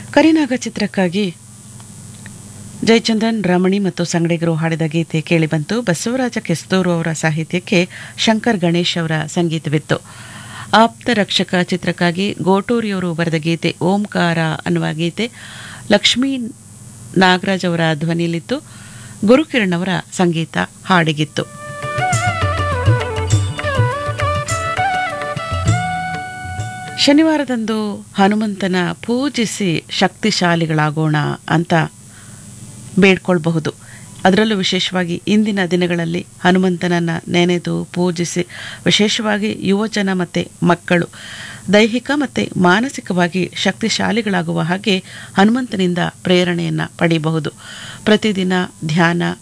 ಕರಿನಾಗ ಚಿತ್ರಕ್ಕಾಗಿ ಜಯಚಂದ್ರನ್ ರಮಣಿ ಮತ್ತು ಸಂಗಡಿಗರು ಹಾಡಿದ ಗೀತೆ ಕೇಳಿಬಂತು ಬಸವರಾಜ ಕೆಸ್ತೂರು ಅವರ ಸಾಹಿತ್ಯಕ್ಕೆ ಶಂಕರ್ ಗಣೇಶ್ ಅವರ ಸಂಗೀತವಿತ್ತು ಆಪ್ತ ರಕ್ಷಕ ಚಿತ್ರಕ್ಕಾಗಿ ಗೋಟೂರಿಯವರು ಬರೆದ ಗೀತೆ ಓಂಕಾರ ಅನ್ನುವ ಗೀತೆ ಲಕ್ಷ್ಮೀ ನಾಗರಾಜ್ ಅವರ ಧ್ವನಿಯಲ್ಲಿತ್ತು ಗುರುಕಿರಣ್ ಅವರ ಸಂಗೀತ ಹಾಡಿಗಿತ್ತು ಶನಿವಾರದಂದು ಹನುಮಂತನ ಪೂಜಿಸಿ ಶಕ್ತಿಶಾಲಿಗಳಾಗೋಣ ಅಂತ ಬೇಡ್ಕೊಳ್ಬಹುದು ಅದರಲ್ಲೂ ವಿಶೇಷವಾಗಿ ಇಂದಿನ ದಿನಗಳಲ್ಲಿ ಹನುಮಂತನನ್ನು ನೆನೆದು ಪೂಜಿಸಿ ವಿಶೇಷವಾಗಿ ಯುವಜನ ಮತ್ತು ಮಕ್ಕಳು ದೈಹಿಕ ಮತ್ತು ಮಾನಸಿಕವಾಗಿ ಶಕ್ತಿಶಾಲಿಗಳಾಗುವ ಹಾಗೆ ಹನುಮಂತನಿಂದ ಪ್ರೇರಣೆಯನ್ನು ಪಡೆಯಬಹುದು ಪ್ರತಿದಿನ ಧ್ಯಾನ